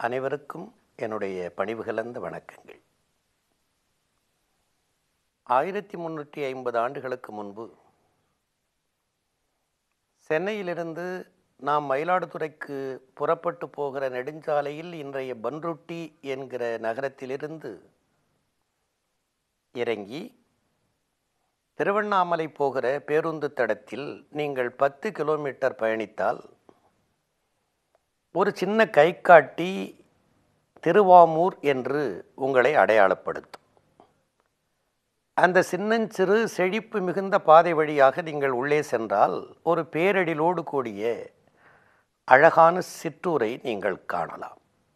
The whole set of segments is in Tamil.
அனைவருக்கும் என்னுடைய பணிவு கலந்த வணக்கங்கள் ஆயிரத்தி முந்நூற்றி ஐம்பது ஆண்டுகளுக்கு முன்பு சென்னையிலிருந்து நாம் மயிலாடுதுறைக்கு புறப்பட்டு போகிற நெடுஞ்சாலையில் இன்றைய பன்ருட்டி என்கிற நகரத்திலிருந்து இறங்கி திருவண்ணாமலை போகிற பேருந்து தடத்தில் நீங்கள் பத்து கிலோமீட்டர் பயணித்தால் ஒரு சின்ன கைகாட்டி திருவாமூர் என்று உங்களை அடையாளப்படுத்தும் அந்த சின்னஞ்சிறு செழிப்பு மிகுந்த பாதை வழியாக நீங்கள் உள்ளே சென்றால் ஒரு பேரடிலோடு கூடிய அழகான சிற்றூரை நீங்கள் காணலாம்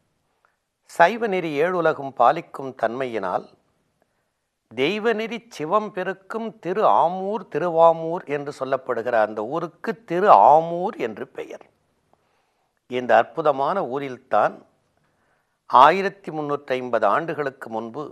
சைவநெறி ஏழுலகும் பாலிக்கும் தன்மையினால் தெய்வநெறி சிவம் பெருக்கும் திரு ஆமூர் திருவாமூர் என்று சொல்லப்படுகிற அந்த ஊருக்கு திரு ஆமூர் என்று பெயர் இந்த அற்புதமான ஊரில்தான் ஆயிரத்தி முந்நூற்றி ஐம்பது ஆண்டுகளுக்கு முன்பு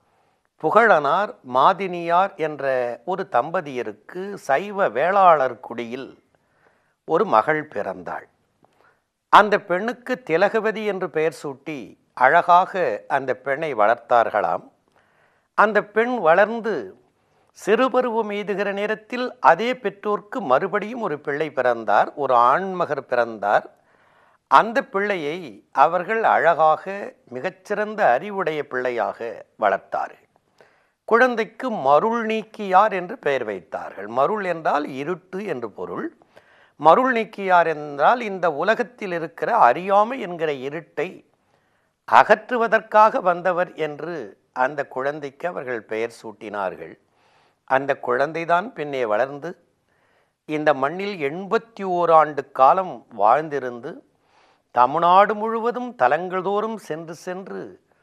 புகழனார் மாதினியார் என்ற ஒரு தம்பதியருக்கு சைவ வேளாளர் குடியில் ஒரு மகள் பிறந்தாள் அந்த பெண்ணுக்கு திலகவதி என்று பெயர் சூட்டி அழகாக அந்த பெண்ணை வளர்த்தார்களாம் அந்த பெண் வளர்ந்து சிறுபருவம் எய்துகிற நேரத்தில் அதே பெற்றோர்க்கு மறுபடியும் ஒரு பிள்ளை பிறந்தார் ஒரு ஆண்மகர் பிறந்தார் அந்த பிள்ளையை அவர்கள் அழகாக மிகச்சிறந்த அறிவுடைய பிள்ளையாக வளர்த்தார்கள் குழந்தைக்கு மருள் நீக்கியார் என்று பெயர் வைத்தார்கள் மருள் என்றால் இருட்டு என்று பொருள் மருள் நீக்கியார் என்றால் இந்த உலகத்தில் இருக்கிற அறியாமை என்கிற இருட்டை அகற்றுவதற்காக வந்தவர் என்று அந்த குழந்தைக்கு அவர்கள் பெயர் சூட்டினார்கள் அந்த குழந்தைதான் பின்னே வளர்ந்து இந்த மண்ணில் எண்பத்தி ஓர் ஆண்டு காலம் வாழ்ந்திருந்து தமிழ்நாடு முழுவதும் தலங்கள் தோறும் சென்று சென்று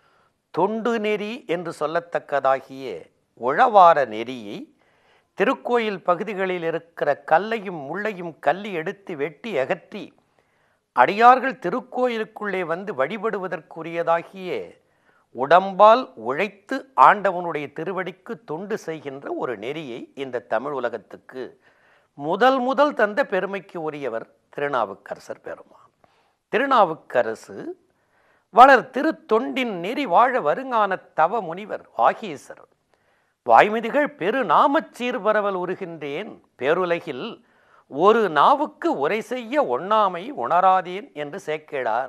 தொண்டு நெறி என்று சொல்லத்தக்கதாகிய உழவார நெறியை திருக்கோயில் பகுதிகளில் இருக்கிற கல்லையும் முள்ளையும் கல்லி எடுத்து வெட்டி அகற்றி அடியார்கள் திருக்கோயிலுக்குள்ளே வந்து வழிபடுவதற்குரியதாகிய உடம்பால் உழைத்து ஆண்டவனுடைய திருவடிக்கு தொண்டு செய்கின்ற ஒரு நெறியை இந்த தமிழ் உலகத்துக்கு முதல் முதல் தந்த பெருமைக்கு உரியவர் திருநாவுக்கரசர் பெருமான் திருநாவுக்கரசு வளர் திருத்தொண்டின் நெறி வாழ வருங்கான தவ முனிவர் வாகீசர் வாய்மதிகள் பெரு நாமச் சீர்பரவல் உருகின்றேன் பேருலகில் ஒரு நாவுக்கு உரை செய்ய ஒண்ணாமை உணராதேன் என்று சேக்கிழார்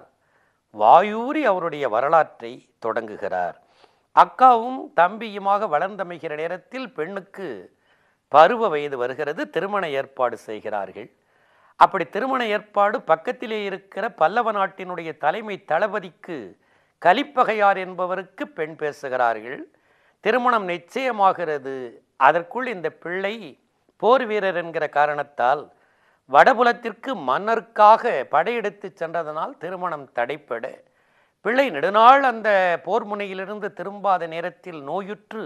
வாயூரி அவருடைய வரலாற்றை தொடங்குகிறார் அக்காவும் தம்பியுமாக வளர்ந்தமைகிற நேரத்தில் பெண்ணுக்கு பருவ வயது வருகிறது திருமண ஏற்பாடு செய்கிறார்கள் அப்படி திருமண ஏற்பாடு பக்கத்திலே இருக்கிற பல்லவ நாட்டினுடைய தலைமை தளபதிக்கு கலிப்பகையார் என்பவருக்கு பெண் பேசுகிறார்கள் திருமணம் நிச்சயமாகிறது அதற்குள் இந்த பிள்ளை போர் வீரர் என்கிற காரணத்தால் வடபுலத்திற்கு மன்னருக்காக படையெடுத்து சென்றதனால் திருமணம் தடைப்பட பிள்ளை நெடுநாள் அந்த போர் முனையிலிருந்து திரும்பாத நேரத்தில் நோயுற்று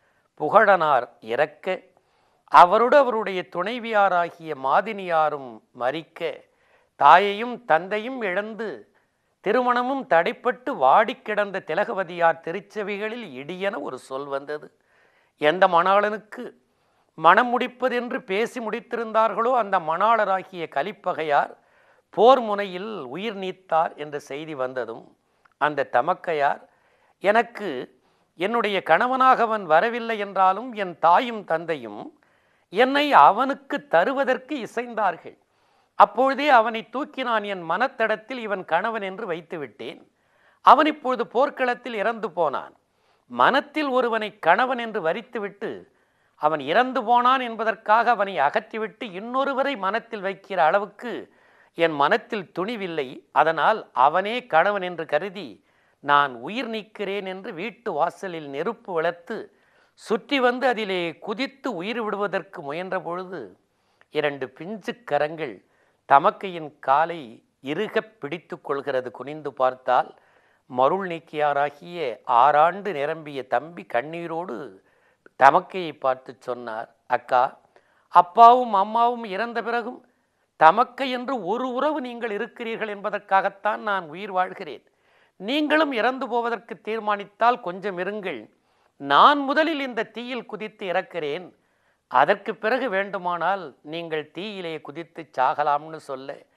புகழனார் இறக்க அவரோடு அவருடைய துணைவியாராகிய மாதினியாரும் மறிக்க தாயையும் தந்தையும் இழந்து திருமணமும் தடைப்பட்டு வாடி கிடந்த திலகவதியார் திருச்செவிகளில் இடியென ஒரு சொல் வந்தது எந்த மணாளனுக்கு மனம் முடிப்பதென்று பேசி முடித்திருந்தார்களோ அந்த மணாளராகிய கலிப்பகையார் போர் முனையில் உயிர் நீத்தார் என்ற செய்தி வந்ததும் அந்த தமக்கையார் எனக்கு என்னுடைய கணவனாக அவன் வரவில்லை என்றாலும் என் தாயும் தந்தையும் என்னை அவனுக்கு தருவதற்கு இசைந்தார்கள் அப்பொழுதே அவனை தூக்கி நான் என் மனத்தடத்தில் இவன் கணவன் என்று வைத்து விட்டேன் அவன் இப்பொழுது போர்க்களத்தில் இறந்து போனான் மனத்தில் ஒருவனை கணவன் என்று வரித்துவிட்டு அவன் இறந்து போனான் என்பதற்காக அவனை அகற்றிவிட்டு இன்னொருவரை மனத்தில் வைக்கிற அளவுக்கு என் மனத்தில் துணிவில்லை அதனால் அவனே கணவன் என்று கருதி நான் உயிர் நீக்கிறேன் என்று வீட்டு வாசலில் நெருப்பு வளர்த்து சுற்றி வந்து அதிலே குதித்து உயிர் விடுவதற்கு முயன்ற பொழுது இரண்டு பிஞ்சு கரங்கள் தமக்கையின் காலை இறுகப் பிடித்து கொள்கிறது குனிந்து பார்த்தால் மருள் நீக்கியாராகிய ஆறாண்டு நிரம்பிய தம்பி கண்ணீரோடு தமக்கையை பார்த்து சொன்னார் அக்கா அப்பாவும் அம்மாவும் இறந்த பிறகும் தமக்கை என்று ஒரு உறவு நீங்கள் இருக்கிறீர்கள் என்பதற்காகத்தான் நான் உயிர் வாழ்கிறேன் நீங்களும் இறந்து போவதற்கு தீர்மானித்தால் கொஞ்சம் இருங்கள் நான் முதலில் இந்த தீயில் குதித்து இறக்கிறேன் அதற்கு பிறகு வேண்டுமானால் நீங்கள் தீயிலே குதித்து சாகலாம்னு சொல்ல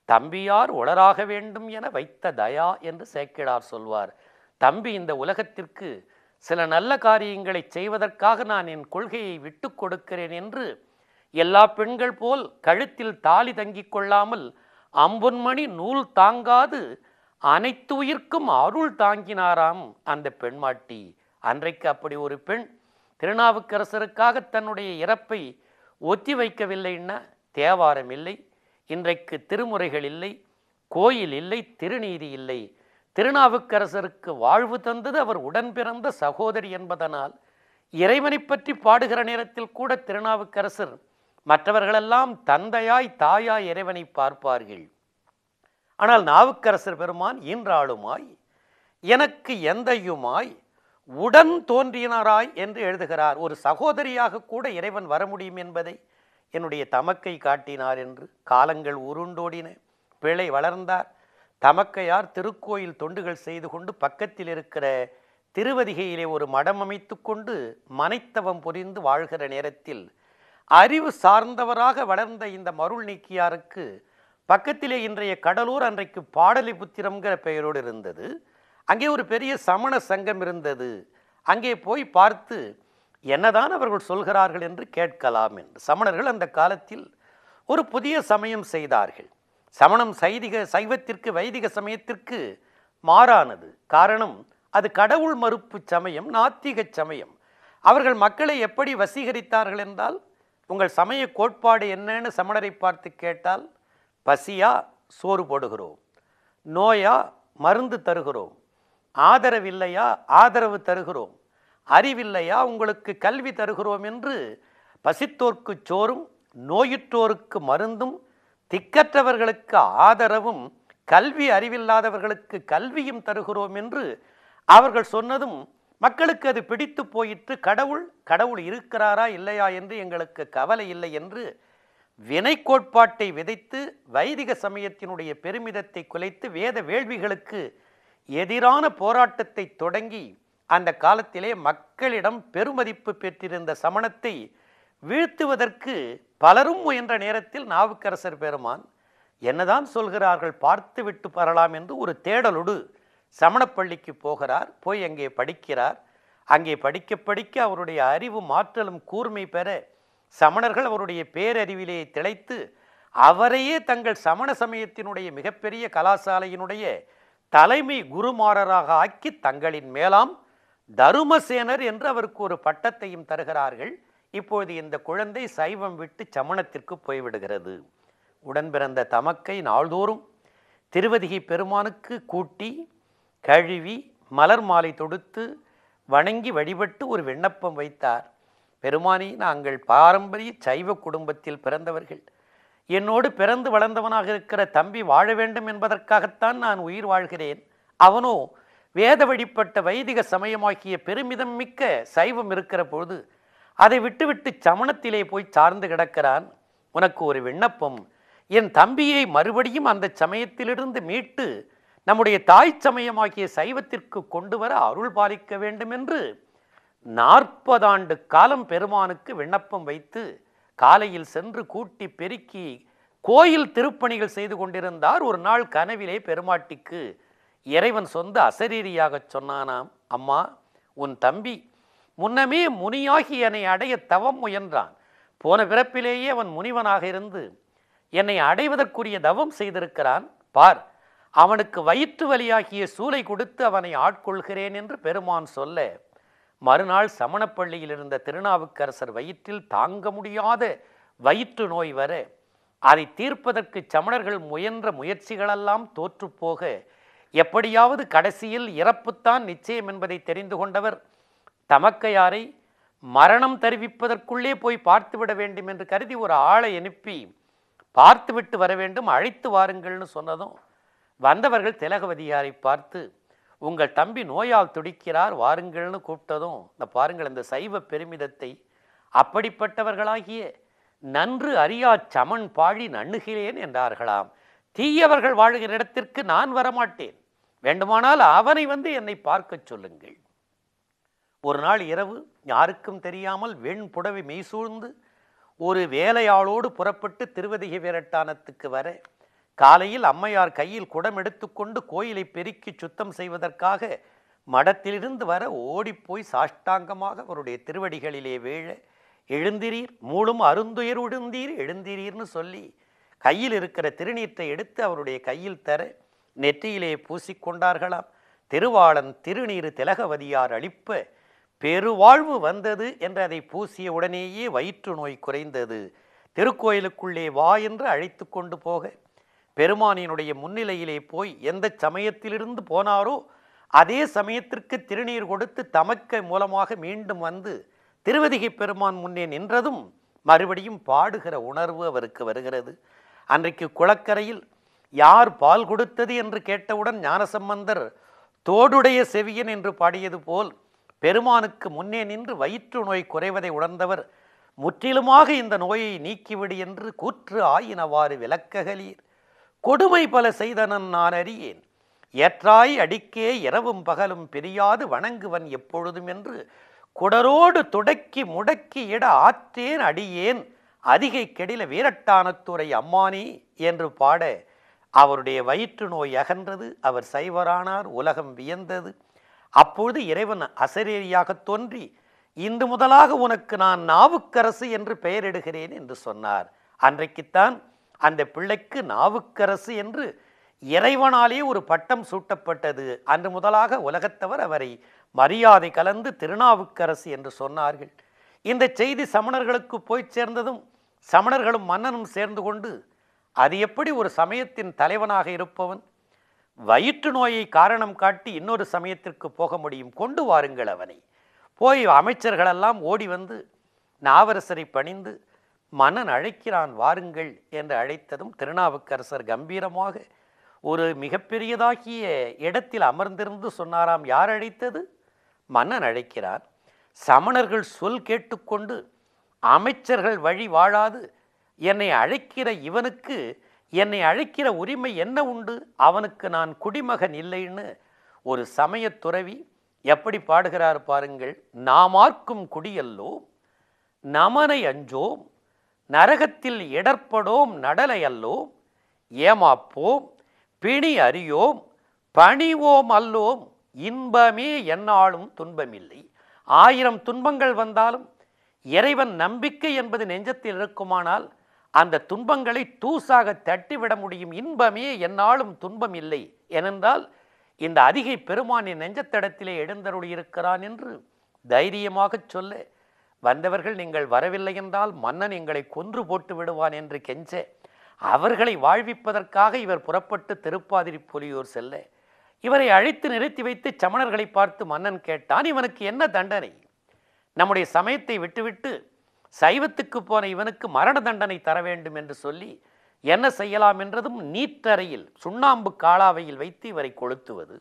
தம்பியார் உளராக வேண்டும் என வைத்த தயா என்று சேக்கிழார் சொல்வார் தம்பி இந்த உலகத்திற்கு சில நல்ல காரியங்களை செய்வதற்காக நான் என் கொள்கையை விட்டு கொடுக்கிறேன் என்று எல்லா பெண்கள் போல் கழுத்தில் தாலி தங்கிக் கொள்ளாமல் அம்பொன்மணி நூல் தாங்காது அனைத்து உயிர்க்கும் அருள் தாங்கினாராம் அந்த பெண்மாட்டி அன்றைக்கு அப்படி ஒரு பெண் திருநாவுக்கரசருக்காக தன்னுடைய இறப்பை ஒத்தி வைக்கவில்லைன்னா தேவாரம் இல்லை இன்றைக்கு திருமுறைகள் இல்லை கோயில் இல்லை திருநீதி இல்லை திருநாவுக்கரசருக்கு வாழ்வு தந்தது அவர் உடன் பிறந்த சகோதரி என்பதனால் இறைவனை பற்றி பாடுகிற நேரத்தில் கூட திருநாவுக்கரசர் மற்றவர்களெல்லாம் தந்தையாய் தாயாய் இறைவனை பார்ப்பார்கள் ஆனால் நாவுக்கரசர் பெருமான் ஈன்றாளுமாய் எனக்கு எந்தையுமாய் உடன் தோன்றினாராய் என்று எழுதுகிறார் ஒரு சகோதரியாக கூட இறைவன் வர முடியும் என்பதை என்னுடைய தமக்கை காட்டினார் என்று காலங்கள் உருண்டோடின பிழை வளர்ந்தார் தமக்கையார் திருக்கோயில் தொண்டுகள் செய்து கொண்டு பக்கத்தில் இருக்கிற திருவதிகையிலே ஒரு மடம் அமைத்து கொண்டு மனைத்தவம் புரிந்து வாழ்கிற நேரத்தில் அறிவு சார்ந்தவராக வளர்ந்த இந்த மருள் நீக்கியாருக்கு பக்கத்திலே இன்றைய கடலூர் அன்றைக்கு பாடலிபுத்திரம்ங்கிற பெயரோடு இருந்தது அங்கே ஒரு பெரிய சமண சங்கம் இருந்தது அங்கே போய் பார்த்து என்னதான் அவர்கள் சொல்கிறார்கள் என்று கேட்கலாம் என்று சமணர்கள் அந்த காலத்தில் ஒரு புதிய சமயம் செய்தார்கள் சமணம் சைதிக சைவத்திற்கு வைதிக சமயத்திற்கு மாறானது காரணம் அது கடவுள் மறுப்பு சமயம் நாத்திக சமயம் அவர்கள் மக்களை எப்படி வசீகரித்தார்கள் என்றால் உங்கள் சமய கோட்பாடு என்னன்னு சமணரை பார்த்து கேட்டால் பசியா சோறு போடுகிறோம் நோயா மருந்து தருகிறோம் ஆதரவில்லையா ஆதரவு தருகிறோம் அறிவில்லையா உங்களுக்கு கல்வி தருகிறோம் என்று பசித்தோர்க்கு சோறும் நோயுற்றோருக்கு மருந்தும் திக்கற்றவர்களுக்கு ஆதரவும் கல்வி அறிவில்லாதவர்களுக்கு கல்வியும் தருகிறோம் என்று அவர்கள் சொன்னதும் மக்களுக்கு அது பிடித்து போயிற்று கடவுள் கடவுள் இருக்கிறாரா இல்லையா என்று எங்களுக்கு கவலை இல்லை என்று வினை கோட்பாட்டை விதைத்து வைதிக சமயத்தினுடைய பெருமிதத்தை குலைத்து வேத வேள்விகளுக்கு எதிரான போராட்டத்தை தொடங்கி அந்த காலத்திலே மக்களிடம் பெருமதிப்பு பெற்றிருந்த சமணத்தை வீழ்த்துவதற்கு பலரும் முயன்ற நேரத்தில் நாவுக்கரசர் பெருமான் என்னதான் சொல்கிறார்கள் பார்த்து விட்டு பெறலாம் என்று ஒரு தேடலோடு சமணப்பள்ளிக்கு போகிறார் போய் அங்கே படிக்கிறார் அங்கே படிக்க படிக்க அவருடைய அறிவு மாற்றலும் கூர்மை பெற சமணர்கள் அவருடைய பேரறிவிலே திளைத்து அவரையே தங்கள் சமண சமயத்தினுடைய மிகப்பெரிய கலாசாலையினுடைய தலைமை குருமாரராக ஆக்கி தங்களின் மேலாம் தருமசேனர் என்று அவருக்கு ஒரு பட்டத்தையும் தருகிறார்கள் இப்பொழுது இந்த குழந்தை சைவம் விட்டு சமணத்திற்கு போய்விடுகிறது உடன் பிறந்த தமக்கை நாள்தோறும் திருவதிகை பெருமானுக்கு கூட்டி கழுவி மலர் மாலை தொடுத்து வணங்கி வழிபட்டு ஒரு விண்ணப்பம் வைத்தார் பெருமானி நாங்கள் பாரம்பரிய சைவ குடும்பத்தில் பிறந்தவர்கள் என்னோடு பிறந்து வளர்ந்தவனாக இருக்கிற தம்பி வாழ வேண்டும் என்பதற்காகத்தான் நான் உயிர் வாழ்கிறேன் அவனோ வேத வழிப்பட்ட வைதிக சமயமாக்கிய பெருமிதம் மிக்க சைவம் இருக்கிற பொழுது அதை விட்டுவிட்டு சமணத்திலே போய் சார்ந்து கிடக்கிறான் உனக்கு ஒரு விண்ணப்பம் என் தம்பியை மறுபடியும் அந்த சமயத்திலிருந்து மீட்டு நம்முடைய தாய் சமயமாகிய சைவத்திற்கு கொண்டு வர அருள் பாலிக்க வேண்டும் என்று நாற்பதாண்டு காலம் பெருமானுக்கு விண்ணப்பம் வைத்து காலையில் சென்று கூட்டி பெருக்கி கோயில் திருப்பணிகள் செய்து கொண்டிருந்தார் ஒரு நாள் கனவிலே பெருமாட்டிக்கு இறைவன் சொந்த அசரீரியாகச் சொன்னானாம் அம்மா உன் தம்பி முன்னமே முனியாகி என்னை அடைய தவம் முயன்றான் போன பிறப்பிலேயே அவன் முனிவனாக இருந்து என்னை அடைவதற்குரிய தவம் செய்திருக்கிறான் பார் அவனுக்கு வயிற்று வலியாகிய சூளை கொடுத்து அவனை ஆட்கொள்கிறேன் என்று பெருமான் சொல்ல மறுநாள் சமணப்பள்ளியில் இருந்த திருநாவுக்கரசர் வயிற்றில் தாங்க முடியாத வயிற்று நோய் வர அதை தீர்ப்பதற்கு சமணர்கள் முயன்ற முயற்சிகளெல்லாம் தோற்றுப்போக எப்படியாவது கடைசியில் இறப்புத்தான் நிச்சயம் என்பதை தெரிந்து கொண்டவர் தமக்கையாரை மரணம் தெரிவிப்பதற்குள்ளே போய் பார்த்துவிட வேண்டும் என்று கருதி ஒரு ஆளை அனுப்பி பார்த்துவிட்டு வர வேண்டும் அழைத்து வாருங்கள்னு சொன்னதும் வந்தவர்கள் திலகவதியாரை பார்த்து உங்கள் தம்பி நோயால் துடிக்கிறார் வாருங்கள்னு கூப்பிட்டதும் இந்த பாருங்கள் இந்த சைவ பெருமிதத்தை அப்படிப்பட்டவர்களாகிய நன்று அறியா சமன் பாழி நண்ணுகிறேன் என்றார்களாம் தீயவர்கள் வாழ்கிற இடத்திற்கு நான் வரமாட்டேன் வேண்டுமானால் அவனை வந்து என்னை பார்க்கச் சொல்லுங்கள் ஒரு நாள் இரவு யாருக்கும் தெரியாமல் வெண் புடவை மெய்சூழ்ந்து ஒரு வேலையாளோடு புறப்பட்டு திருவதிகை வீரட்டானத்துக்கு வர காலையில் அம்மையார் கையில் குடம் எடுத்துக்கொண்டு கோயிலை பெருக்கி சுத்தம் செய்வதற்காக மடத்திலிருந்து வர ஓடிப்போய் சாஷ்டாங்கமாக அவருடைய திருவடிகளிலே வீழ எழுந்திரீர் மூளும் அருந்துயர் விழுந்தீர் எழுந்திரீர்னு சொல்லி கையில் இருக்கிற திருநீற்றை எடுத்து அவருடைய கையில் தர நெற்றியிலே பூசிக்கொண்டார்களாம் திருவாளன் திருநீறு திலகவதியார் அளிப்ப பெருவாழ்வு வந்தது என்று அதை பூசிய உடனேயே வயிற்று நோய் குறைந்தது திருக்கோயிலுக்குள்ளே வா என்று அழைத்து கொண்டு போக பெருமானினுடைய முன்னிலையிலே போய் எந்த சமயத்திலிருந்து போனாரோ அதே சமயத்திற்கு திருநீர் கொடுத்து தமக்க மூலமாக மீண்டும் வந்து திருவதிகை பெருமான் முன்னே நின்றதும் மறுபடியும் பாடுகிற உணர்வு அவருக்கு வருகிறது அன்றைக்கு குளக்கரையில் யார் பால் கொடுத்தது என்று கேட்டவுடன் ஞானசம்பந்தர் தோடுடைய செவியன் என்று பாடியது போல் பெருமானுக்கு முன்னே நின்று வயிற்று நோய் குறைவதை உணர்ந்தவர் முற்றிலுமாக இந்த நோயை நீக்கிவிடு என்று கூற்று ஆயினவாறு விளக்ககலீர் கொடுமை பல செய்தனன் நான் அறியேன் ஏற்றாய் அடிக்கே இரவும் பகலும் பிரியாது வணங்குவன் எப்பொழுதும் என்று குடரோடு துடக்கி முடக்கி இட ஆற்றேன் அடியேன் அதிகை கெடில வீரட்டானத்துறை அம்மானி என்று பாட அவருடைய வயிற்று நோய் அகன்றது அவர் சைவரானார் உலகம் வியந்தது அப்பொழுது இறைவன் அசரேரியாக தோன்றி இன்று முதலாக உனக்கு நான் நாவுக்கரசு என்று பெயரிடுகிறேன் என்று சொன்னார் அன்றைக்குத்தான் அந்த பிள்ளைக்கு நாவுக்கரசு என்று இறைவனாலே ஒரு பட்டம் சூட்டப்பட்டது அன்று முதலாக உலகத்தவர் அவரை மரியாதை கலந்து திருநாவுக்கரசு என்று சொன்னார்கள் இந்த செய்தி சமணர்களுக்கு போய் சேர்ந்ததும் சமணர்களும் மன்னனும் சேர்ந்து கொண்டு அது எப்படி ஒரு சமயத்தின் தலைவனாக இருப்பவன் வயிற்று நோயை காரணம் காட்டி இன்னொரு சமயத்திற்கு போக முடியும் கொண்டு வாருங்கள் அவனை போய் அமைச்சர்களெல்லாம் ஓடி வந்து நாவரசரை பணிந்து மன்னன் அழைக்கிறான் வாருங்கள் என்று அழைத்ததும் திருநாவுக்கரசர் கம்பீரமாக ஒரு மிகப்பெரியதாகிய இடத்தில் அமர்ந்திருந்து சொன்னாராம் யார் அழைத்தது மன்னன் அழைக்கிறார் சமணர்கள் சொல் கேட்டுக்கொண்டு அமைச்சர்கள் வழி வாழாது என்னை அழைக்கிற இவனுக்கு என்னை அழைக்கிற உரிமை என்ன உண்டு அவனுக்கு நான் குடிமகன் இல்லைன்னு ஒரு சமயத் துறவி எப்படி பாடுகிறார் பாருங்கள் நாமார்க்கும் குடியல்லோம் நமனை அஞ்சோம் நரகத்தில் இடர்படோம் நடலையல்லோம் ஏமாப்போம் பிணி அறியோம் பணிவோம் அல்லோம் இன்பமே எந்நாளும் துன்பமில்லை ஆயிரம் துன்பங்கள் வந்தாலும் இறைவன் நம்பிக்கை என்பது நெஞ்சத்தில் இருக்குமானால் அந்த துன்பங்களை தூசாக தட்டிவிட முடியும் இன்பமே எந்நாளும் துன்பம் இல்லை ஏனென்றால் இந்த அதிகை பெருமானின் நெஞ்சத்தடத்திலே எழுந்தருளியிருக்கிறான் என்று தைரியமாகச் சொல்ல வந்தவர்கள் நீங்கள் வரவில்லை என்றால் மன்னன் எங்களை கொன்று போட்டு விடுவான் என்று கெஞ்ச அவர்களை வாழ்விப்பதற்காக இவர் புறப்பட்டு திருப்பாதிரி புலியூர் செல்ல இவரை அழைத்து நிறுத்தி வைத்து சமணர்களை பார்த்து மன்னன் கேட்டான் இவனுக்கு என்ன தண்டனை நம்முடைய சமயத்தை விட்டுவிட்டு சைவத்துக்கு போன இவனுக்கு மரண தண்டனை தர வேண்டும் என்று சொல்லி என்ன செய்யலாம் என்றதும் நீற்றறையில் சுண்ணாம்பு காளாவையில் வைத்து இவரை கொளுத்துவது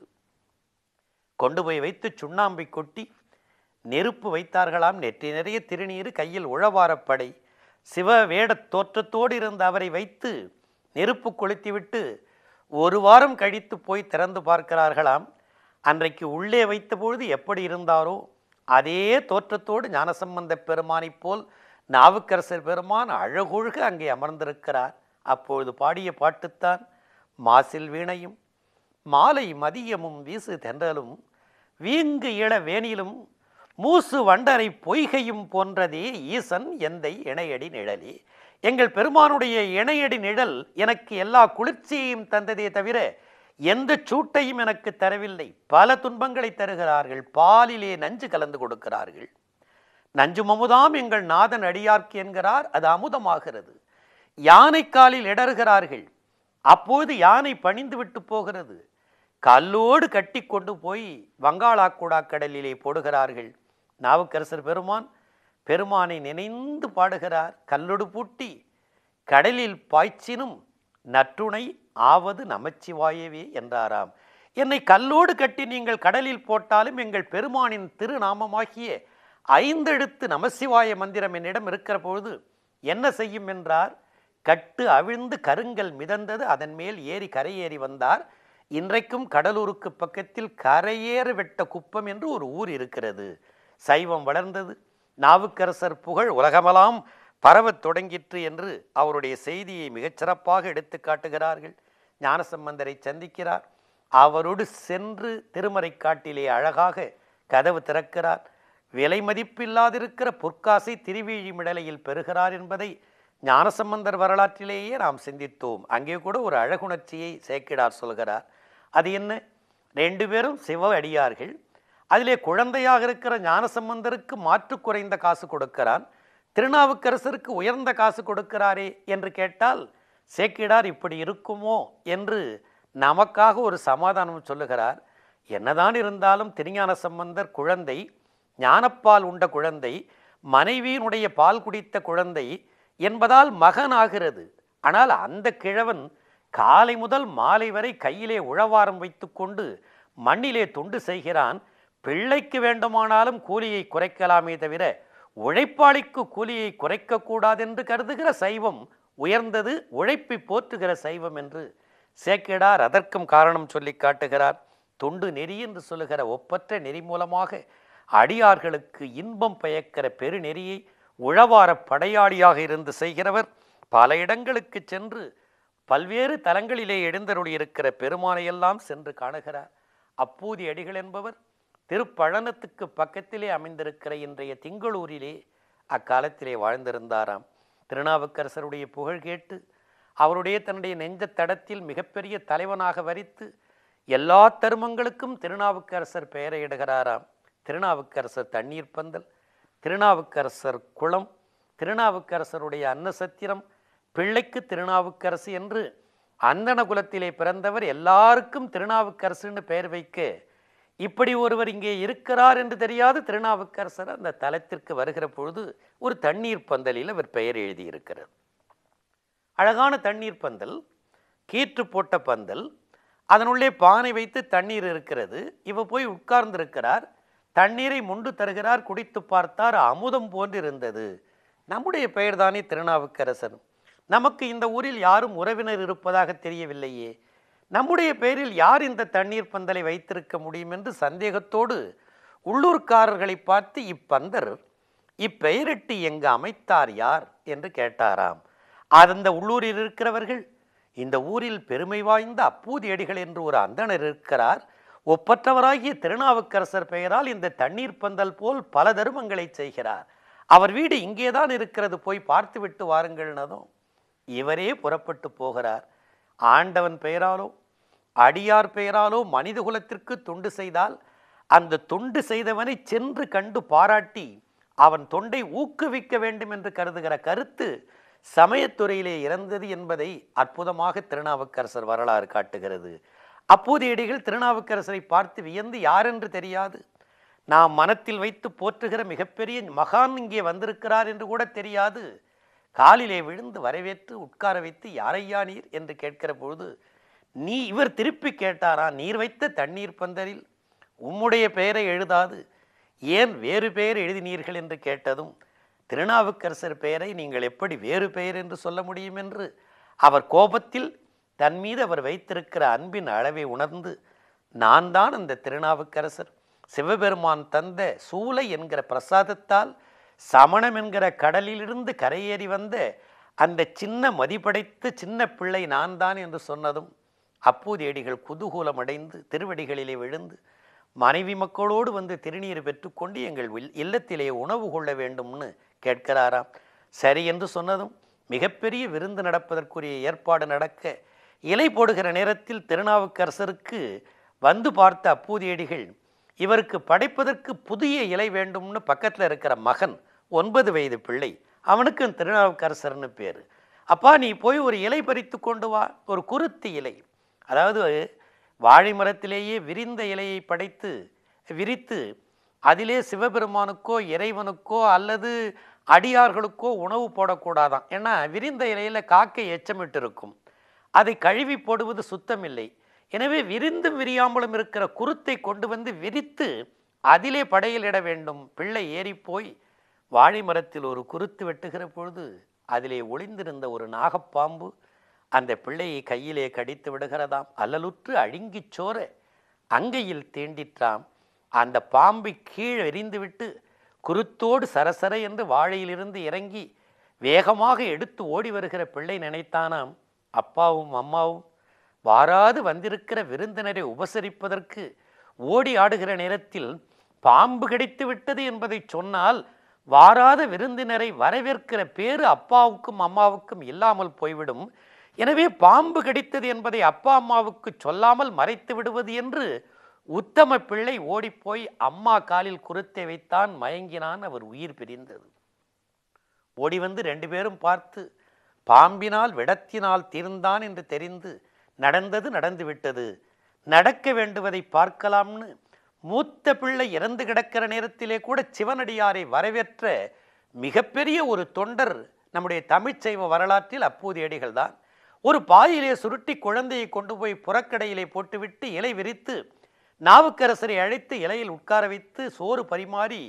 கொண்டு போய் வைத்து சுண்ணாம்பை கொட்டி நெருப்பு வைத்தார்களாம் நெற்றி நிறைய திருநீர் கையில் உழவாரப்படை சிவ வேடத் தோற்றத்தோடு இருந்த அவரை வைத்து நெருப்பு கொளுத்திவிட்டு ஒரு வாரம் கழித்து போய் திறந்து பார்க்கிறார்களாம் அன்றைக்கு உள்ளே வைத்தபொழுது எப்படி இருந்தாரோ அதே தோற்றத்தோடு ஞானசம்பந்த பெருமானைப் போல் நாவுக்கரசர் பெருமான் அழகொழுக அங்கே அமர்ந்திருக்கிறார் அப்பொழுது பாடிய பாட்டுத்தான் மாசில் வீணையும் மாலை மதியமும் வீசு தென்றலும் வீங்கு இள வேனிலும் மூசு வண்டரை பொய்கையும் போன்றதே ஈசன் எந்தை இணையடி நிழலே எங்கள் பெருமானுடைய இணையடி நிழல் எனக்கு எல்லா குளிர்ச்சியையும் தந்ததே தவிர எந்த சூட்டையும் எனக்கு தரவில்லை பல துன்பங்களை தருகிறார்கள் பாலிலே நஞ்சு கலந்து கொடுக்கிறார்கள் நஞ்சு அமுதாம் எங்கள் நாதன் அடியார்க்கு என்கிறார் அது அமுதமாகிறது யானை காலில் இடறுகிறார்கள் அப்போது யானை பணிந்து விட்டு போகிறது கல்லோடு கட்டி கொண்டு போய் வங்காளாக்குடா கடலிலே போடுகிறார்கள் நாவுக்கரசர் பெருமான் பெருமானை நினைந்து பாடுகிறார் கல்லொடு பூட்டி கடலில் பாய்ச்சினும் நற்றுணை ஆவது நமச்சிவாயவே என்றாராம் என்னை கல்லோடு கட்டி நீங்கள் கடலில் போட்டாலும் எங்கள் பெருமானின் திருநாமமாகிய ஐந்தெழுத்து நமசிவாய மந்திரம் என்னிடம் இருக்கிற பொழுது என்ன செய்யும் என்றார் கட்டு அவிழ்ந்து கருங்கல் மிதந்தது அதன் மேல் ஏறி கரையேறி வந்தார் இன்றைக்கும் கடலூருக்கு பக்கத்தில் கரையேற வெட்ட குப்பம் என்று ஒரு ஊர் இருக்கிறது சைவம் வளர்ந்தது நாவுக்கரசர் புகழ் உலகமெல்லாம் பரவத் தொடங்கிற்று என்று அவருடைய செய்தியை மிகச் சிறப்பாக எடுத்து காட்டுகிறார்கள் ஞானசம்பந்தரை சந்திக்கிறார் அவரோடு சென்று திருமறை காட்டிலே அழகாக கதவு திறக்கிறார் விலை மதிப்பில்லாதிருக்கிற பொற்காசை திருவிழி மிடலையில் பெறுகிறார் என்பதை ஞானசம்பந்தர் வரலாற்றிலேயே நாம் சிந்தித்தோம் அங்கே கூட ஒரு அழகுணர்ச்சியை சேக்கிடார் சொல்கிறார் அது என்ன ரெண்டு பேரும் சிவ அடியார்கள் அதிலே குழந்தையாக இருக்கிற ஞானசம்பந்தருக்கு மாற்று குறைந்த காசு கொடுக்கிறான் திருநாவுக்கரசருக்கு உயர்ந்த காசு கொடுக்கிறாரே என்று கேட்டால் சேக்கிடார் இப்படி இருக்குமோ என்று நமக்காக ஒரு சமாதானம் சொல்லுகிறார் என்னதான் இருந்தாலும் திருஞான சம்பந்தர் குழந்தை ஞானப்பால் உண்ட குழந்தை மனைவியினுடைய பால் குடித்த குழந்தை என்பதால் மகன் ஆகிறது ஆனால் அந்த கிழவன் காலை முதல் மாலை வரை கையிலே உழவாரம் வைத்துக்கொண்டு மண்ணிலே தொண்டு செய்கிறான் பிள்ளைக்கு வேண்டுமானாலும் கூலியை குறைக்கலாமே தவிர உழைப்பாளிக்கு கூலியை குறைக்கக்கூடாதென்று கருதுகிற சைவம் உயர்ந்தது உழைப்பை போற்றுகிற சைவம் என்று சேக்கிடார் அதற்கும் காரணம் சொல்லி காட்டுகிறார் தொண்டு நெறி என்று சொல்லுகிற ஒப்பற்ற நெறி மூலமாக அடியார்களுக்கு இன்பம் பயக்கிற பெருநெறியை உழவார படையாளியாக இருந்து செய்கிறவர் பல இடங்களுக்கு சென்று பல்வேறு தலங்களிலே எழுந்தருளியிருக்கிற பெருமானையெல்லாம் சென்று காணுகிறார் அப்பூதி அடிகள் என்பவர் திருப்பழனத்துக்கு பக்கத்திலே அமைந்திருக்கிற இன்றைய திங்களூரிலே அக்காலத்திலே வாழ்ந்திருந்தாராம் திருநாவுக்கரசருடைய புகழ் கேட்டு அவருடைய தன்னுடைய நெஞ்ச தடத்தில் மிகப்பெரிய தலைவனாக வரித்து எல்லா தருமங்களுக்கும் திருநாவுக்கரசர் பெயரையிடுகிறாராம் திருநாவுக்கரசர் தண்ணீர் பந்தல் திருநாவுக்கரசர் குளம் திருநாவுக்கரசருடைய அன்னசத்திரம் பிள்ளைக்கு திருநாவுக்கரசு என்று அந்தன குலத்திலே பிறந்தவர் எல்லாருக்கும் திருநாவுக்கரசுன்னு பெயர் வைக்க இப்படி ஒருவர் இங்கே இருக்கிறார் என்று தெரியாத திருநாவுக்கரசர் அந்த தலத்திற்கு வருகிற பொழுது ஒரு தண்ணீர் பந்தலில் அவர் பெயர் எழுதியிருக்கிறார் அழகான தண்ணீர் பந்தல் கீற்று போட்ட பந்தல் அதனுள்ளே பானை வைத்து தண்ணீர் இருக்கிறது இவ போய் உட்கார்ந்திருக்கிறார் தண்ணீரை முண்டு தருகிறார் குடித்து பார்த்தார் அமுதம் போன்றிருந்தது நம்முடைய பெயர்தானே திருநாவுக்கரசர் நமக்கு இந்த ஊரில் யாரும் உறவினர் இருப்பதாக தெரியவில்லையே நம்முடைய பெயரில் யார் இந்த தண்ணீர் பந்தலை வைத்திருக்க முடியும் என்று சந்தேகத்தோடு உள்ளூர்காரர்களை பார்த்து இப்பந்தர் இப்பெயரிட்டு எங்கு அமைத்தார் யார் என்று கேட்டாராம் அந்த உள்ளூரில் இருக்கிறவர்கள் இந்த ஊரில் பெருமை வாய்ந்த அப்பூதியடிகள் என்று ஒரு அந்தணர் இருக்கிறார் ஒப்பற்றவராகிய திருநாவுக்கரசர் பெயரால் இந்த தண்ணீர் பந்தல் போல் பல தருமங்களை செய்கிறார் அவர் வீடு இங்கேதான் இருக்கிறது போய் பார்த்துவிட்டு வாருங்கள்னதும் இவரே புறப்பட்டு போகிறார் ஆண்டவன் பெயராலோ அடியார் பெயராலோ மனித குலத்திற்கு தொண்டு செய்தால் அந்த தொண்டு செய்தவனை சென்று கண்டு பாராட்டி அவன் தொண்டை ஊக்குவிக்க வேண்டும் என்று கருதுகிற கருத்து சமயத்துறையிலே இறந்தது என்பதை அற்புதமாக திருநாவுக்கரசர் வரலாறு காட்டுகிறது அப்போதையடிகள் திருநாவுக்கரசரை பார்த்து வியந்து யாரென்று தெரியாது நாம் மனத்தில் வைத்து போற்றுகிற மிகப்பெரிய மகான் இங்கே வந்திருக்கிறார் என்று கூட தெரியாது காலிலே விழுந்து வரவேற்று உட்கார வைத்து யாரையா நீர் என்று கேட்கிற பொழுது நீ இவர் திருப்பி கேட்டாரா நீர் வைத்த தண்ணீர் பந்தலில் உம்முடைய பெயரை எழுதாது ஏன் வேறு பெயர் எழுதினீர்கள் என்று கேட்டதும் திருநாவுக்கரசர் பெயரை நீங்கள் எப்படி வேறு பெயர் என்று சொல்ல முடியும் என்று அவர் கோபத்தில் தன் மீது அவர் வைத்திருக்கிற அன்பின் அளவை உணர்ந்து நான் தான் அந்த திருநாவுக்கரசர் சிவபெருமான் தந்த சூலை என்கிற பிரசாதத்தால் சமணம் என்கிற கடலிலிருந்து கரையேறி வந்த அந்த சின்ன மதிப்படைத்த சின்ன பிள்ளை நான் தான் என்று சொன்னதும் அப்பூதேடிகள் குதூகூலம் அடைந்து திருவடிகளிலே விழுந்து மனைவி மக்களோடு வந்து திருநீர் பெற்றுக்கொண்டு எங்கள் வில்- இல்லத்திலே உணவு கொள்ள வேண்டும்னு கேட்கிறாராம் சரி என்று சொன்னதும் மிகப்பெரிய விருந்து நடப்பதற்குரிய ஏற்பாடு நடக்க இலை போடுகிற நேரத்தில் திருநாவுக்கரசருக்கு வந்து பார்த்த அப்பூதியடிகள் இவருக்கு படைப்பதற்கு புதிய இலை வேண்டும்னு பக்கத்தில் இருக்கிற மகன் ஒன்பது வயது பிள்ளை அவனுக்கு திருநாவுக்கரசர்னு பேர் அப்பா நீ போய் ஒரு இலை பறித்து கொண்டு வா ஒரு குருத்து இலை அதாவது வாழை மரத்திலேயே விரிந்த இலையை படைத்து விரித்து அதிலே சிவபெருமானுக்கோ இறைவனுக்கோ அல்லது அடியார்களுக்கோ உணவு போடக்கூடாதாம் ஏன்னா விரிந்த இலையில காக்கை எச்சமிட்டு இருக்கும் அதை கழுவி போடுவது சுத்தமில்லை எனவே விரிந்தும் விரியாமலும் இருக்கிற குருத்தை கொண்டு வந்து விரித்து அதிலே படையலிட வேண்டும் பிள்ளை ஏறிப்போய் வாழை மரத்தில் ஒரு குருத்து வெட்டுகிற பொழுது அதிலே ஒளிந்திருந்த ஒரு நாகப்பாம்பு அந்த பிள்ளையை கையிலே கடித்து விடுகிறதாம் அல்லலுற்று அழுங்கிச் சோர அங்கையில் தீண்டிற்றாம் அந்த பாம்பை கீழ் எறிந்துவிட்டு குருத்தோடு சரசர என்று வாழையிலிருந்து இறங்கி வேகமாக எடுத்து ஓடி வருகிற பிள்ளை நினைத்தானாம் அப்பாவும் அம்மாவும் வாராது வந்திருக்கிற விருந்தினரை உபசரிப்பதற்கு ஓடி ஆடுகிற நேரத்தில் பாம்பு கிடைத்து விட்டது என்பதை சொன்னால் வாராத விருந்தினரை வரவேற்கிற பேரு அப்பாவுக்கும் அம்மாவுக்கும் இல்லாமல் போய்விடும் எனவே பாம்பு கடித்தது என்பதை அப்பா அம்மாவுக்கு சொல்லாமல் மறைத்து விடுவது என்று உத்தம பிள்ளை ஓடிப்போய் அம்மா காலில் குருத்தை வைத்தான் மயங்கினான் அவர் உயிர் பிரிந்தது ஓடி வந்து ரெண்டு பேரும் பார்த்து பாம்பினால் விடத்தினால் தீர்ந்தான் என்று தெரிந்து நடந்தது நடந்து விட்டது நடக்க வேண்டுவதை பார்க்கலாம்னு மூத்த பிள்ளை இறந்து கிடக்கிற நேரத்திலே கூட சிவனடியாரை வரவேற்ற மிகப்பெரிய ஒரு தொண்டர் நம்முடைய தமிழ்ச் சைவ வரலாற்றில் அப்பூதியடிகள் தான் ஒரு பாயிலே சுருட்டி குழந்தையை கொண்டு போய் புறக்கடையிலே போட்டுவிட்டு இலை விரித்து நாவுக்கரசரை அழைத்து இலையில் உட்கார வைத்து சோறு பரிமாறி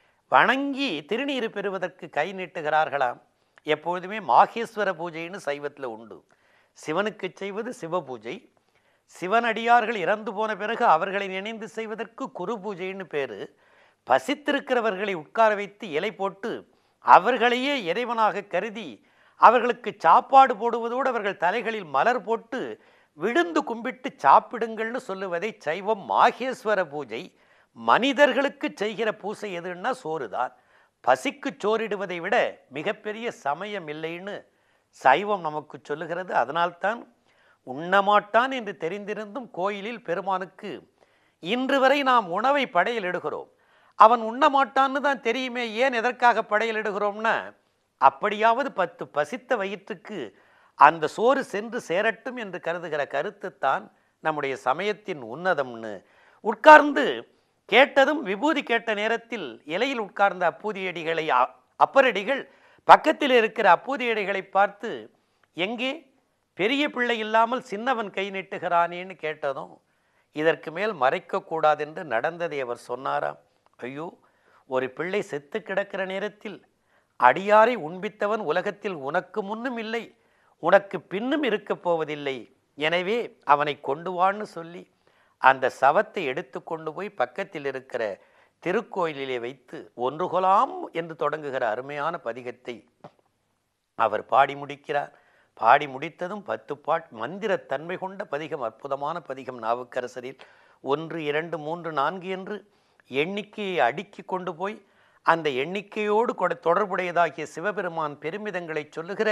வணங்கி திருநீறு பெறுவதற்கு கை நீட்டுகிறார்களாம் எப்பொழுதுமே மாகேஸ்வர பூஜைன்னு சைவத்தில் உண்டு சிவனுக்கு செய்வது சிவ பூஜை சிவனடியார்கள் இறந்து போன பிறகு அவர்களை நினைந்து செய்வதற்கு குரு பூஜைன்னு பேரு பசித்திருக்கிறவர்களை உட்கார வைத்து இலை போட்டு அவர்களையே இறைவனாக கருதி அவர்களுக்கு சாப்பாடு போடுவதோடு அவர்கள் தலைகளில் மலர் போட்டு விழுந்து கும்பிட்டு சாப்பிடுங்கள்னு சொல்லுவதை சைவம் மாகேஸ்வர பூஜை மனிதர்களுக்கு செய்கிற பூசை எதுன்னா சோறு தான் பசிக்கு சோறிடுவதை விட மிகப்பெரிய சமயம் இல்லைன்னு சைவம் நமக்கு சொல்லுகிறது அதனால்தான் உண்ணமாட்டான் என்று தெரிந்திருந்தும் கோயிலில் பெருமானுக்கு இன்று வரை நாம் உணவை படையில் இடுகிறோம் அவன் உண்ணமாட்டான்னு தான் தெரியுமே ஏன் எதற்காக படையில் இடுகிறோம்னா அப்படியாவது பத்து பசித்த வயிற்றுக்கு அந்த சோறு சென்று சேரட்டும் என்று கருதுகிற கருத்துத்தான் நம்முடைய சமயத்தின் உன்னதம்னு உட்கார்ந்து கேட்டதும் விபூதி கேட்ட நேரத்தில் இலையில் உட்கார்ந்த அப்பூதியடிகளை அ- அப்பரடிகள் பக்கத்தில் இருக்கிற அப்பூதியடிகளை பார்த்து எங்கே பெரிய பிள்ளை இல்லாமல் சின்னவன் கை நீட்டுகிறானேன்னு கேட்டதும் இதற்கு மேல் மறைக்கக்கூடாதென்று நடந்ததை அவர் சொன்னாராம் ஐயோ ஒரு பிள்ளை செத்து கிடக்கிற நேரத்தில் அடியாரை உண்பித்தவன் உலகத்தில் உனக்கு முன்னும் இல்லை உனக்கு பின்னும் இருக்கப் போவதில்லை எனவே அவனை கொண்டு வான்னு சொல்லி அந்த சவத்தை எடுத்து கொண்டு போய் பக்கத்தில் இருக்கிற திருக்கோயிலிலே வைத்து ஒன்று கொலாம் என்று தொடங்குகிற அருமையான பதிகத்தை அவர் பாடி முடிக்கிறார் பாடி முடித்ததும் பத்து பாட் மந்திரத்தன்மை கொண்ட பதிகம் அற்புதமான பதிகம் நாவுக்கரசரில் ஒன்று இரண்டு மூன்று நான்கு என்று எண்ணிக்கையை அடுக்கி கொண்டு போய் அந்த எண்ணிக்கையோடு கொட தொடர்புடையதாகிய சிவபெருமான் பெருமிதங்களை சொல்லுகிற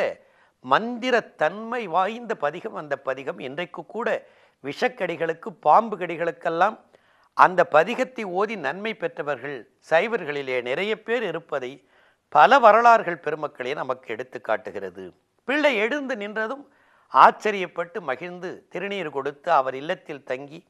மந்திரத்தன்மை வாய்ந்த பதிகம் அந்த பதிகம் இன்றைக்கு கூட விஷக்கடிகளுக்கு பாம்பு கடிகளுக்கெல்லாம் அந்த பதிகத்தை ஓதி நன்மை பெற்றவர்கள் சைவர்களிலே நிறைய பேர் இருப்பதை பல வரலாறுகள் பெருமக்களே நமக்கு எடுத்து காட்டுகிறது பிள்ளை எழுந்து நின்றதும் ஆச்சரியப்பட்டு மகிழ்ந்து திருநீர் கொடுத்து அவர் இல்லத்தில் தங்கி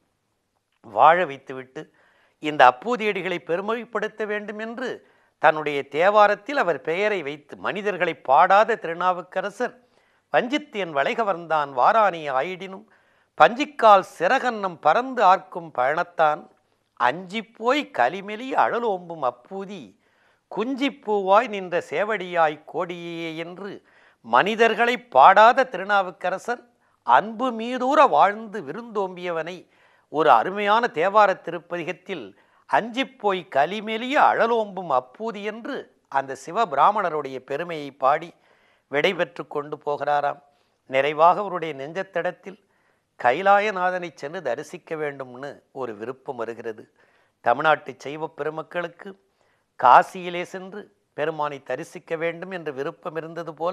வாழ வைத்துவிட்டு இந்த அப்பூதியடிகளை பெருமைப்படுத்த வேண்டும் என்று தன்னுடைய தேவாரத்தில் அவர் பெயரை வைத்து மனிதர்களை பாடாத திருநாவுக்கரசர் வஞ்சித்து என் வளைகவர்ந்தான் வாராணி ஆயிடினும் பஞ்சிக்கால் சிறகன்னம் பறந்து ஆர்க்கும் பயணத்தான் அஞ்சிப்போய் கலிமெலி அழலோம்பும் அப்பூதி குஞ்சிப்பூவாய் நின்ற சேவடியாய் கோடியே என்று மனிதர்களை பாடாத திருநாவுக்கரசர் அன்பு மீதூர வாழ்ந்து விருந்தோம்பியவனை ஒரு அருமையான தேவார திருப்பதிகத்தில் அஞ்சிப்போய் கலிமெலிய அழலோம்பும் அப்பூதி என்று அந்த சிவபிராமணருடைய பெருமையை பாடி விடைபெற்று கொண்டு போகிறாராம் நிறைவாக அவருடைய நெஞ்சத்தடத்தில் கைலாயநாதனை சென்று தரிசிக்க வேண்டும்னு ஒரு விருப்பம் வருகிறது தமிழ்நாட்டு சைவ பெருமக்களுக்கு காசியிலே சென்று பெருமானை தரிசிக்க வேண்டும் என்ற விருப்பம் இருந்தது போல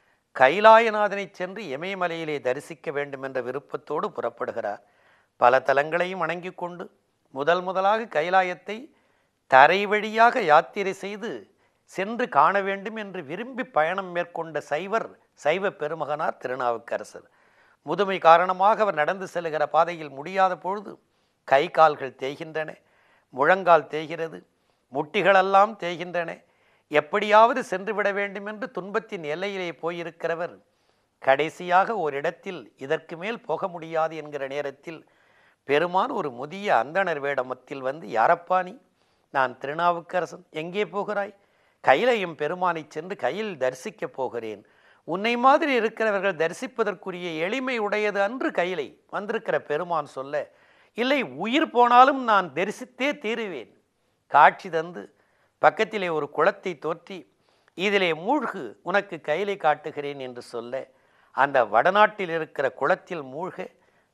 கைலாயநாதனை சென்று இமயமலையிலே தரிசிக்க வேண்டும் என்ற விருப்பத்தோடு புறப்படுகிறார் பல தலங்களையும் வணங்கிக் கொண்டு முதல் முதலாக கைலாயத்தை தரை வழியாக யாத்திரை செய்து சென்று காண வேண்டும் என்று விரும்பி பயணம் மேற்கொண்ட சைவர் சைவ பெருமகனார் திருநாவுக்கரசர் முதுமை காரணமாக அவர் நடந்து செல்லுகிற பாதையில் முடியாத பொழுது கை கால்கள் தேய்கின்றன முழங்கால் தேய்கிறது முட்டிகளெல்லாம் தேய்கின்றன எப்படியாவது சென்று விட வேண்டும் என்று துன்பத்தின் எல்லையிலே போயிருக்கிறவர் கடைசியாக ஓரிடத்தில் இதற்கு மேல் போக முடியாது என்கிற நேரத்தில் பெருமான் ஒரு முதிய அந்தணர் வேடமத்தில் வந்து யாரப்பா நீ நான் திருநாவுக்கரசன் எங்கே போகிறாய் கையிலையும் பெருமானை சென்று கையில் தரிசிக்கப் போகிறேன் உன்னை மாதிரி இருக்கிறவர்கள் தரிசிப்பதற்குரிய எளிமை உடையது அன்று கையிலை வந்திருக்கிற பெருமான் சொல்ல இல்லை உயிர் போனாலும் நான் தரிசித்தே தீருவேன் காட்சி தந்து பக்கத்திலே ஒரு குளத்தை தோற்றி இதிலே மூழ்கு உனக்கு கையிலை காட்டுகிறேன் என்று சொல்ல அந்த வடநாட்டில் இருக்கிற குளத்தில் மூழ்க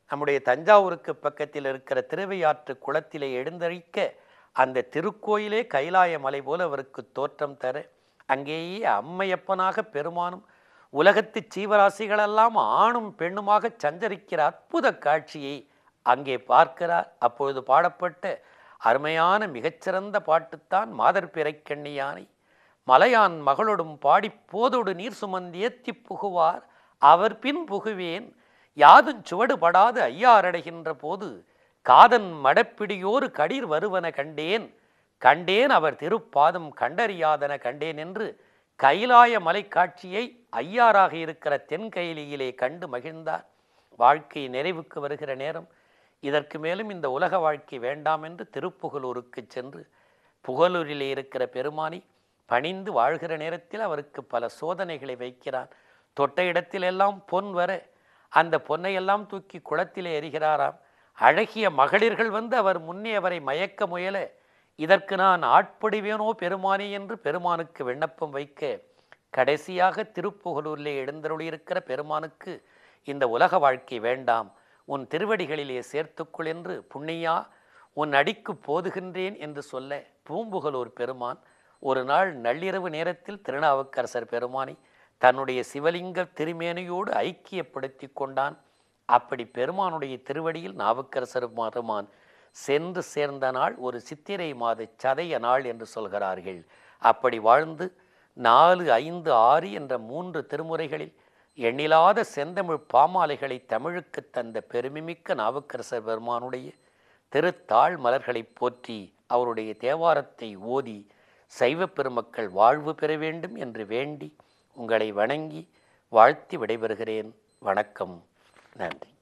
நம்முடைய தஞ்சாவூருக்கு பக்கத்தில் இருக்கிற திருவையாற்று குளத்திலே எழுந்தழிக்க அந்த திருக்கோயிலே கைலாய மலை போல அவருக்கு தோற்றம் தர அங்கேயே அம்மையப்பனாக பெருமானும் உலகத்து ஜீவராசிகளெல்லாம் ஆணும் பெண்ணுமாக சஞ்சரிக்கிற அற்புத காட்சியை அங்கே பார்க்கிறார் அப்பொழுது பாடப்பட்ட அருமையான மிகச்சிறந்த பாட்டுத்தான் மாதர் பிறைக்கண்ணி யானை மலையான் மகளொடும் பாடி போதொடு நீர் சுமந்து ஏத்தி புகுவார் அவர் பின் புகுவேன் யாதும் சுவடுபடாது ஐயாரடைகின்ற போது காதன் மடப்பிடியோரு கடீர் வருவன கண்டேன் கண்டேன் அவர் திருப்பாதம் கண்டறியாதன கண்டேன் என்று கைலாய மலை காட்சியை ஐயாராக இருக்கிற தென்கையிலியிலே கண்டு மகிழ்ந்தார் வாழ்க்கை நிறைவுக்கு வருகிற நேரம் இதற்கு மேலும் இந்த உலக வாழ்க்கை வேண்டாம் என்று திருப்புகலூருக்கு சென்று புகலூரிலே இருக்கிற பெருமானி பணிந்து வாழ்கிற நேரத்தில் அவருக்கு பல சோதனைகளை வைக்கிறான் தொட்ட இடத்திலெல்லாம் பொன் வர அந்த பொன்னையெல்லாம் தூக்கி குளத்திலே எறிகிறாராம் அழகிய மகளிர்கள் வந்து அவர் முன்னே அவரை மயக்க முயல இதற்கு நான் ஆட்படுவேனோ பெருமானே என்று பெருமானுக்கு விண்ணப்பம் வைக்க கடைசியாக திருப்புகலூரிலே எழுந்தருளியிருக்கிற பெருமானுக்கு இந்த உலக வாழ்க்கை வேண்டாம் உன் திருவடிகளிலே சேர்த்துக்குள் என்று புண்ணியா உன் அடிக்கு போதுகின்றேன் என்று சொல்ல பூம்புகலூர் பெருமான் ஒரு நாள் நள்ளிரவு நேரத்தில் திருநாவுக்கரசர் பெருமானை தன்னுடைய சிவலிங்க திருமேனியோடு ஐக்கியப்படுத்தி கொண்டான் அப்படி பெருமானுடைய திருவடியில் நாவுக்கரசர் பெருமான் சென்று சேர்ந்த நாள் ஒரு சித்திரை மாத சதய நாள் என்று சொல்கிறார்கள் அப்படி வாழ்ந்து நாலு ஐந்து ஆறு என்ற மூன்று திருமுறைகளில் எண்ணிலாத செந்தமிழ் பாமாலைகளை தமிழுக்கு தந்த பெருமைமிக்க நாவுக்கரசர் பெருமானுடைய திருத்தாள் மலர்களை போற்றி அவருடைய தேவாரத்தை ஓதி சைவ பெருமக்கள் வாழ்வு பெற வேண்டும் என்று வேண்டி உங்களை வணங்கி வாழ்த்தி விடைபெறுகிறேன் வணக்கம் நன்றி